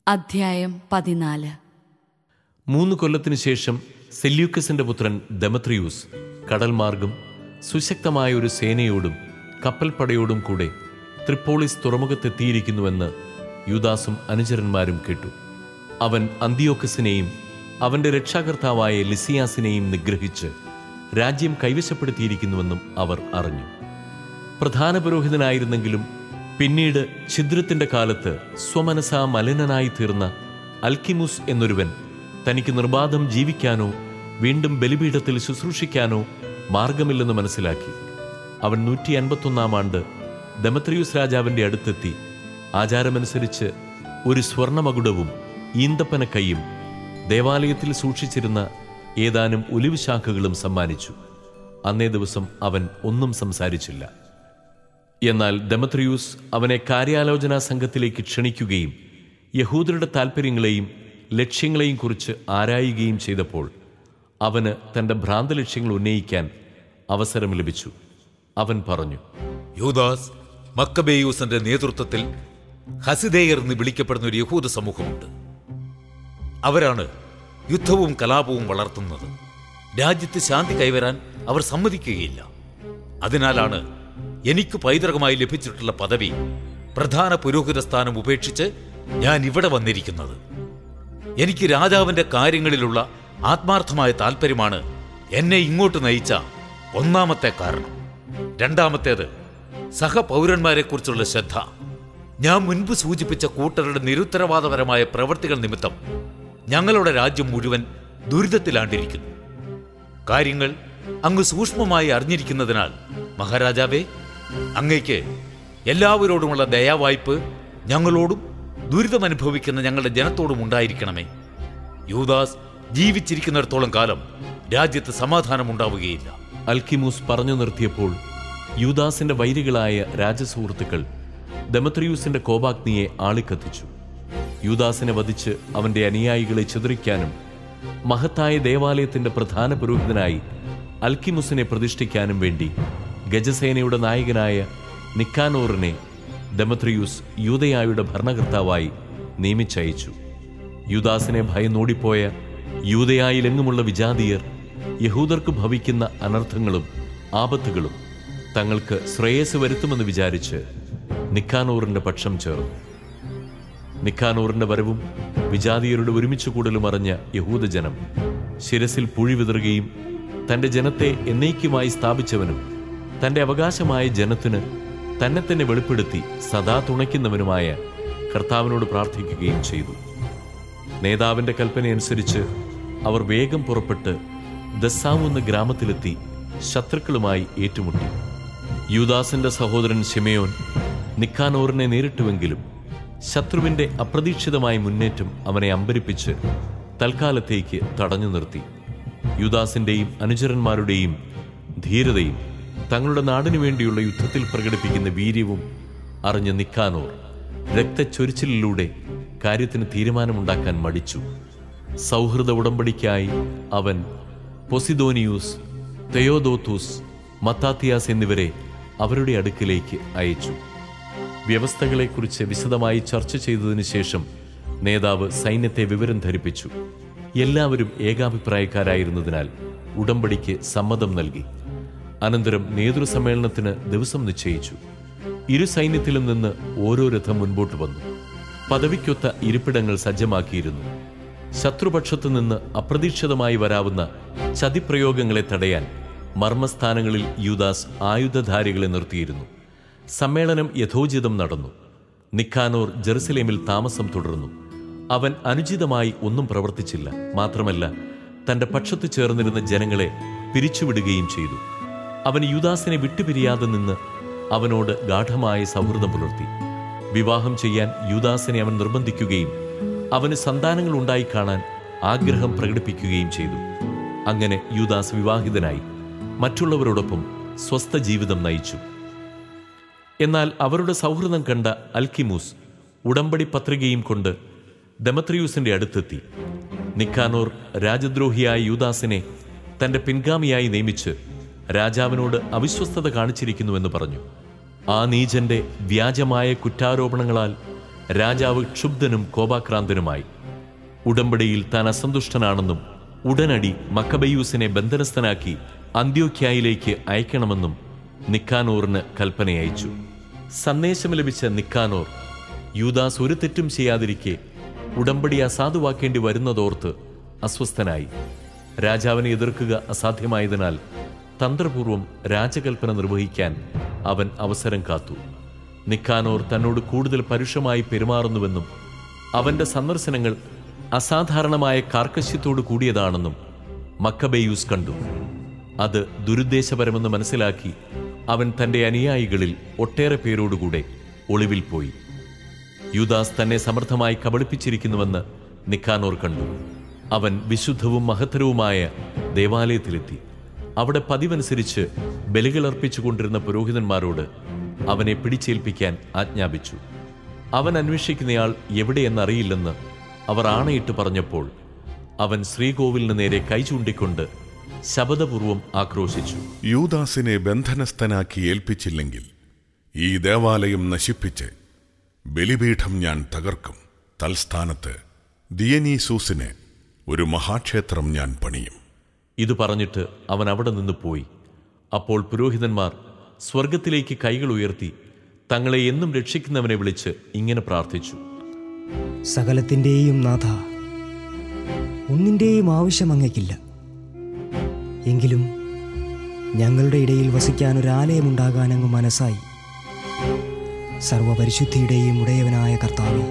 അധ്യായം പതിനാല് മൂന്ന് കൊല്ലത്തിനു ശേഷം സെല്യൂക്കസിന്റെ പുത്രൻ ദമത്രിയൂസ് കടൽ മാർഗം സുശക്തമായ ഒരു സേനയോടും കപ്പൽപ്പടയോടും കൂടെ ത്രിപ്പോളിസ് തുറമുഖത്തെത്തിയിരിക്കുന്നുവെന്ന് യൂദാസും അനുചരന്മാരും കേട്ടു അവൻ അന്തിയോക്കസിനെയും അവന്റെ രക്ഷാകർത്താവായ ലിസിയാസിനെയും നിഗ്രഹിച്ച് രാജ്യം കൈവശപ്പെടുത്തിയിരിക്കുന്നുവെന്നും അവർ അറിഞ്ഞു പ്രധാന പുരോഹിതനായിരുന്നെങ്കിലും പിന്നീട് ഛിദ്രത്തിന്റെ കാലത്ത് സ്വമനസാ മലിനനായി തീർന്ന അൽക്കിമുസ് എന്നൊരുവൻ തനിക്ക് നിർബാധം ജീവിക്കാനോ വീണ്ടും ബലിപീഠത്തിൽ ശുശ്രൂഷിക്കാനോ മാർഗമില്ലെന്ന് മനസ്സിലാക്കി അവൻ നൂറ്റി അൻപത്തൊന്നാം ആണ്ട് ദമത്രിയൂസ് രാജാവിന്റെ അടുത്തെത്തി ആചാരമനുസരിച്ച് ഒരു സ്വർണമകുടവും ഈന്തപ്പന കൈയും ദേവാലയത്തിൽ സൂക്ഷിച്ചിരുന്ന ഏതാനും ഒലിവ് ശാഖകളും സമ്മാനിച്ചു അന്നേ ദിവസം അവൻ ഒന്നും സംസാരിച്ചില്ല എന്നാൽ ദമത്രിയൂസ് അവനെ കാര്യാലോചനാ സംഘത്തിലേക്ക് ക്ഷണിക്കുകയും യഹൂദരുടെ താൽപ്പര്യങ്ങളെയും ലക്ഷ്യങ്ങളെയും കുറിച്ച് ആരായുകയും ചെയ്തപ്പോൾ അവന് തന്റെ ഭ്രാന്ത ലക്ഷ്യങ്ങൾ ഉന്നയിക്കാൻ അവസരം ലഭിച്ചു അവൻ പറഞ്ഞു യൂദാസ് മക്കബേയൂസിന്റെ നേതൃത്വത്തിൽ ഹസിദേയർ എന്ന് വിളിക്കപ്പെടുന്ന ഒരു യഹൂദ സമൂഹമുണ്ട് അവരാണ് യുദ്ധവും കലാപവും വളർത്തുന്നത് രാജ്യത്ത് ശാന്തി കൈവരാൻ അവർ സമ്മതിക്കുകയില്ല അതിനാലാണ് എനിക്ക് പൈതൃകമായി ലഭിച്ചിട്ടുള്ള പദവി പ്രധാന പുരോഹിത സ്ഥാനം ഉപേക്ഷിച്ച് ഞാൻ ഇവിടെ വന്നിരിക്കുന്നത് എനിക്ക് രാജാവിന്റെ കാര്യങ്ങളിലുള്ള ആത്മാർത്ഥമായ താല്പര്യമാണ് എന്നെ ഇങ്ങോട്ട് നയിച്ച ഒന്നാമത്തെ കാരണം രണ്ടാമത്തേത് സഹപൗരന്മാരെക്കുറിച്ചുള്ള ശ്രദ്ധ ഞാൻ മുൻപ് സൂചിപ്പിച്ച കൂട്ടരുടെ നിരുത്തരവാദപരമായ പ്രവൃത്തികൾ നിമിത്തം ഞങ്ങളുടെ രാജ്യം മുഴുവൻ ദുരിതത്തിലാണ്ടിരിക്കുന്നു കാര്യങ്ങൾ അങ്ങ് സൂക്ഷ്മമായി അറിഞ്ഞിരിക്കുന്നതിനാൽ മഹാരാജാവേ അങ്ങയ്ക്ക് എല്ലാവരോടുമുള്ള ദയാവായ്പ് ഞങ്ങളോടും ദുരിതമനുഭവിക്കുന്ന ഞങ്ങളുടെ ജനത്തോടും ഉണ്ടായിരിക്കണമേ യൂദാസ് ജീവിച്ചിരിക്കുന്നിടത്തോളം കാലം രാജ്യത്ത് സമാധാനം ഉണ്ടാവുകയില്ല അൽക്കിമൂസ് പറഞ്ഞു നിർത്തിയപ്പോൾ യൂദാസിന്റെ വൈരികളായ രാജസുഹൃത്തുക്കൾ ദമത്രിയൂസിന്റെ കോപാഗ്നിയെ ആളിക്കത്തിച്ചു യൂദാസിനെ വധിച്ച് അവന്റെ അനുയായികളെ ചിതറിക്കാനും മഹത്തായ ദേവാലയത്തിന്റെ പ്രധാന പുരോഹിതനായി അൽക്കിമുസിനെ പ്രതിഷ്ഠിക്കാനും വേണ്ടി ഗജസേനയുടെ നായകനായ നിക്കാനോറിനെ ദമത്രിയൂസ് യൂതയായുടെ ഭരണകർത്താവായി നിയമിച്ചയച്ചു യൂദാസിനെ ഭയന്നോടിപ്പോയ യൂതയായിലെങ്ങുമുള്ള വിജാതീയർ യഹൂദർക്ക് ഭവിക്കുന്ന അനർത്ഥങ്ങളും ആപത്തുകളും തങ്ങൾക്ക് ശ്രേയസ് വരുത്തുമെന്ന് വിചാരിച്ച് നിക്കാനൂറിന്റെ പക്ഷം ചേർന്നു നിക്കാനൂറിന്റെ വരവും വിജാതീയരുടെ ഒരുമിച്ച് കൂടലും അറിഞ്ഞ യഹൂദജനം ശിരസിൽ പുഴി വിതറുകയും തന്റെ ജനത്തെ എന്നേക്കുമായി സ്ഥാപിച്ചവനും തന്റെ അവകാശമായ ജനത്തിന് തന്നെ തന്നെ വെളിപ്പെടുത്തി സദാ തുണയ്ക്കുന്നവനുമായ കർത്താവിനോട് പ്രാർത്ഥിക്കുകയും ചെയ്തു നേതാവിന്റെ കൽപ്പനയനുസരിച്ച് അവർ വേഗം പുറപ്പെട്ട് ദസ്സാവ് എന്ന ഗ്രാമത്തിലെത്തി ശത്രുക്കളുമായി ഏറ്റുമുട്ടി യൂദാസിന്റെ സഹോദരൻ ഷിമയോൻ നിക്കാനോറിനെ നേരിട്ടുവെങ്കിലും ശത്രുവിന്റെ അപ്രതീക്ഷിതമായ മുന്നേറ്റം അവനെ അമ്പരിപ്പിച്ച് തൽക്കാലത്തേക്ക് തടഞ്ഞു നിർത്തി യൂദാസിന്റെയും അനുചരന്മാരുടെയും ധീരതയും തങ്ങളുടെ നാടിനു വേണ്ടിയുള്ള യുദ്ധത്തിൽ പ്രകടിപ്പിക്കുന്ന വീര്യവും അറിഞ്ഞ നിക്കാനോർ രക്തച്ചൊരിച്ചിലിലൂടെ കാര്യത്തിന് തീരുമാനമുണ്ടാക്കാൻ മടിച്ചു സൗഹൃദ ഉടമ്പടിക്കായി അവൻ പൊസിദോനിയൂസ് തെയോദോത്തൂസ് മത്താത്തിയാസ് എന്നിവരെ അവരുടെ അടുക്കിലേക്ക് അയച്ചു വ്യവസ്ഥകളെക്കുറിച്ച് വിശദമായി ചർച്ച ചെയ്തതിനു ശേഷം നേതാവ് സൈന്യത്തെ വിവരം ധരിപ്പിച്ചു എല്ലാവരും ഏകാഭിപ്രായക്കാരായിരുന്നതിനാൽ ഉടമ്പടിക്ക് സമ്മതം നൽകി അനന്തരം നേതൃസമ്മേളനത്തിന് ദിവസം നിശ്ചയിച്ചു ഇരു സൈന്യത്തിലും നിന്ന് ഓരോ രഥം മുൻപോട്ട് വന്നു പദവിക്കൊത്ത ഇരിപ്പിടങ്ങൾ സജ്ജമാക്കിയിരുന്നു ശത്രുപക്ഷത്തു നിന്ന് അപ്രതീക്ഷിതമായി വരാവുന്ന ചതിപ്രയോഗങ്ങളെ തടയാൻ മർമ്മസ്ഥാനങ്ങളിൽ യൂദാസ് ആയുധധാരികളെ നിർത്തിയിരുന്നു സമ്മേളനം യഥോചിതം നടന്നു നിക്കാനോർ ജെറുസലേമിൽ താമസം തുടർന്നു അവൻ അനുചിതമായി ഒന്നും പ്രവർത്തിച്ചില്ല മാത്രമല്ല തന്റെ പക്ഷത്തു ചേർന്നിരുന്ന ജനങ്ങളെ പിരിച്ചുവിടുകയും ചെയ്തു അവൻ യൂദാസിനെ വിട്ടുപിരിയാതെ നിന്ന് അവനോട് ഗാഠമായ സൗഹൃദം പുലർത്തി വിവാഹം ചെയ്യാൻ യൂദാസിനെ അവൻ നിർബന്ധിക്കുകയും അവന് സന്താനങ്ങൾ ഉണ്ടായി കാണാൻ ആഗ്രഹം പ്രകടിപ്പിക്കുകയും ചെയ്തു അങ്ങനെ യൂദാസ് വിവാഹിതനായി മറ്റുള്ളവരോടൊപ്പം സ്വസ്ഥ ജീവിതം നയിച്ചു എന്നാൽ അവരുടെ സൗഹൃദം കണ്ട അൽക്കിമൂസ് ഉടമ്പടി പത്രികയും കൊണ്ട് ദമത്രിയൂസിന്റെ അടുത്തെത്തി നിക്കാനോർ രാജദ്രോഹിയായ യൂദാസിനെ തന്റെ പിൻഗാമിയായി നിയമിച്ച് രാജാവിനോട് അവിശ്വസ്തത കാണിച്ചിരിക്കുന്നുവെന്ന് പറഞ്ഞു ആ നീചന്റെ വ്യാജമായ കുറ്റാരോപണങ്ങളാൽ രാജാവ് ക്ഷുബ്ധനും കോപാക്രാന്തനുമായി ഉടമ്പടിയിൽ താൻ അസന്തുഷ്ടനാണെന്നും ഉടനടി മക്കബയൂസിനെ ബന്ധനസ്ഥനാക്കി അന്ത്യോഖ്യായിലേക്ക് അയക്കണമെന്നും നിക്കാനോറിന് കൽപ്പനയച്ചു സന്ദേശം ലഭിച്ച നിക്കാനോർ യൂദാസ് ഒരു തെറ്റും ചെയ്യാതിരിക്കെ ഉടമ്പടി അസാധുവാക്കേണ്ടി വരുന്നതോർത്ത് അസ്വസ്ഥനായി രാജാവിനെ എതിർക്കുക അസാധ്യമായതിനാൽ തന്ത്രപൂർവം രാജകൽപ്പന നിർവഹിക്കാൻ അവൻ അവസരം കാത്തു നിക്കാനോർ തന്നോട് കൂടുതൽ പരുഷമായി പെരുമാറുന്നുവെന്നും അവന്റെ സന്ദർശനങ്ങൾ അസാധാരണമായ കാർക്കശ്യത്തോടു കൂടിയതാണെന്നും മക്കബേയൂസ് കണ്ടു അത് ദുരുദ്ദേശപരമെന്ന് മനസ്സിലാക്കി അവൻ തന്റെ അനുയായികളിൽ ഒട്ടേറെ പേരോടുകൂടെ ഒളിവിൽ പോയി യൂദാസ് തന്നെ സമർത്ഥമായി കബളിപ്പിച്ചിരിക്കുന്നുവെന്ന് നിക്കാനോർ കണ്ടു അവൻ വിശുദ്ധവും മഹത്തരവുമായ ദേവാലയത്തിലെത്തി അവിടെ പതിവനുസരിച്ച് ബലികളർപ്പിച്ചുകൊണ്ടിരുന്ന പുരോഹിതന്മാരോട് അവനെ പിടിച്ചേൽപ്പിക്കാൻ ആജ്ഞാപിച്ചു അവൻ അന്വേഷിക്കുന്നയാൾ എവിടെയെന്നറിയില്ലെന്ന് അവർ ആണയിട്ട് പറഞ്ഞപ്പോൾ അവൻ ശ്രീകോവിലിന് നേരെ കൈ ചൂണ്ടിക്കൊണ്ട് ശബദപൂർവം ആക്രോശിച്ചു യൂദാസിനെ ബന്ധനസ്ഥനാക്കി ഏൽപ്പിച്ചില്ലെങ്കിൽ ഈ ദേവാലയം നശിപ്പിച്ച് ബലിപീഠം ഞാൻ തകർക്കും തൽസ്ഥാനത്ത് ദിയനീസൂസിന് ഒരു മഹാക്ഷേത്രം ഞാൻ പണിയും ഇത് പറഞ്ഞിട്ട് അവൻ അവിടെ നിന്ന് പോയി അപ്പോൾ പുരോഹിതന്മാർ സ്വർഗത്തിലേക്ക് കൈകൾ ഉയർത്തി തങ്ങളെ എന്നും രക്ഷിക്കുന്നവനെ വിളിച്ച് ഇങ്ങനെ പ്രാർത്ഥിച്ചു സകലത്തിൻ്റെയും നാഥ ഒന്നിൻ്റെയും ആവശ്യം അങ്ങയ്ക്കില്ല എങ്കിലും ഞങ്ങളുടെ ഇടയിൽ വസിക്കാൻ ഒരു ആലയമുണ്ടാകാൻ അങ്ങ് മനസ്സായി സർവപരിശുദ്ധിയുടെയും ഉടയവനായ കർത്താവെ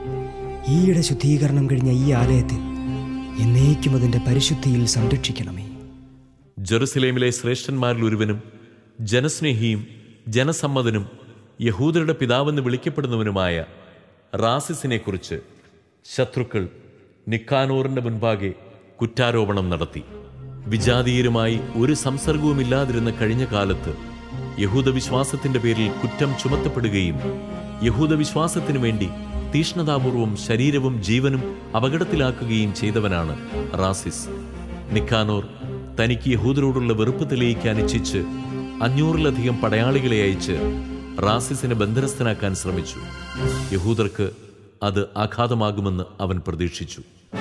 ഈയിടെ ശുദ്ധീകരണം കഴിഞ്ഞ ഈ ആലയത്തെ എന്നേക്കും അതിൻ്റെ പരിശുദ്ധിയിൽ സംരക്ഷിക്കണമേ ജെറുസലേമിലെ ശ്രേഷ്ഠന്മാരിൽ ഒരുവനും ജനസ്നേഹിയും ജനസമ്മതനും യഹൂദരുടെ പിതാവെന്ന് വിളിക്കപ്പെടുന്നവനുമായ റാസിസിനെക്കുറിച്ച് ശത്രുക്കൾ നിക്കാനോറിന്റെ മുൻപാകെ കുറ്റാരോപണം നടത്തി വിജാതീയരുമായി ഒരു സംസർഗവുമില്ലാതിരുന്ന കഴിഞ്ഞ കാലത്ത് യഹൂദ വിശ്വാസത്തിന്റെ പേരിൽ കുറ്റം ചുമത്തപ്പെടുകയും യഹൂദ വിശ്വാസത്തിനു വേണ്ടി തീഷ്ണതാപൂർവം ശരീരവും ജീവനും അപകടത്തിലാക്കുകയും ചെയ്തവനാണ് റാസിസ് നിക്കാനോർ തനിക്ക് യഹൂദരോടുള്ള വെറുപ്പ് തെളിയിക്കാൻ ഇച്ഛിച്ച് അഞ്ഞൂറിലധികം പടയാളികളെ അയച്ച് റാസിസിനെ ബന്ധനസ്ഥനാക്കാൻ ശ്രമിച്ചു യഹൂദർക്ക് അത് ആഘാതമാകുമെന്ന് അവൻ പ്രതീക്ഷിച്ചു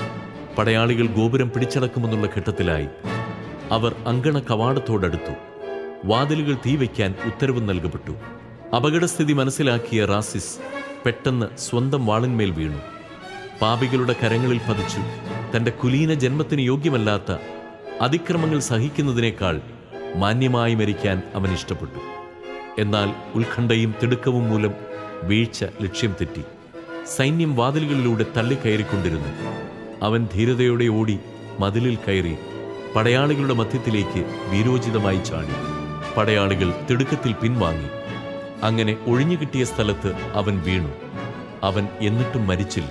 പടയാളികൾ ഗോപുരം പിടിച്ചടക്കുമെന്നുള്ള ഘട്ടത്തിലായി അവർ അങ്കണ കവാടത്തോടടുത്തു വാതിലുകൾ തീവയ്ക്കാൻ ഉത്തരവ് നൽകപ്പെട്ടു അപകടസ്ഥിതി മനസ്സിലാക്കിയ റാസിസ് പെട്ടെന്ന് സ്വന്തം വാളിന്മേൽ വീണു പാപികളുടെ കരങ്ങളിൽ പതിച്ചു തന്റെ കുലീന ജന്മത്തിന് യോഗ്യമല്ലാത്ത അതിക്രമങ്ങൾ സഹിക്കുന്നതിനേക്കാൾ മാന്യമായി മരിക്കാൻ അവൻ ഇഷ്ടപ്പെട്ടു എന്നാൽ ഉത്കണ്ഠയും തിടുക്കവും മൂലം വീഴ്ച ലക്ഷ്യം തെറ്റി സൈന്യം വാതിലുകളിലൂടെ തള്ളിക്കയറിക്കൊണ്ടിരുന്നു അവൻ ധീരതയോടെ ഓടി മതിലിൽ കയറി പടയാളികളുടെ മധ്യത്തിലേക്ക് വീരോചിതമായി ചാടി പടയാളികൾ തിടുക്കത്തിൽ പിൻവാങ്ങി അങ്ങനെ ഒഴിഞ്ഞുകിട്ടിയ സ്ഥലത്ത് അവൻ വീണു അവൻ എന്നിട്ടും മരിച്ചില്ല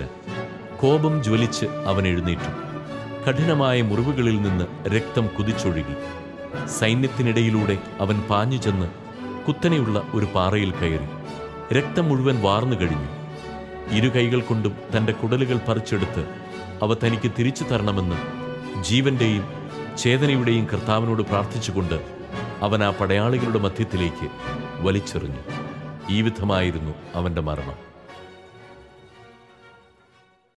കോപം ജ്വലിച്ച് അവൻ എഴുന്നേറ്റു കഠിനമായ മുറിവുകളിൽ നിന്ന് രക്തം കുതിച്ചൊഴുകി സൈന്യത്തിനിടയിലൂടെ അവൻ പാഞ്ഞു ചെന്ന് കുത്തനെയുള്ള ഒരു പാറയിൽ കയറി രക്തം മുഴുവൻ വാർന്നു കഴിഞ്ഞു ഇരു കൈകൾ കൊണ്ടും തന്റെ കുടലുകൾ പറിച്ചെടുത്ത് അവ തനിക്ക് തിരിച്ചു തരണമെന്ന് ജീവന്റെയും ചേതനയുടെയും കർത്താവിനോട് പ്രാർത്ഥിച്ചുകൊണ്ട് അവൻ ആ പടയാളികളുടെ മധ്യത്തിലേക്ക് വലിച്ചെറിഞ്ഞു ഈ വിധമായിരുന്നു അവന്റെ മരണം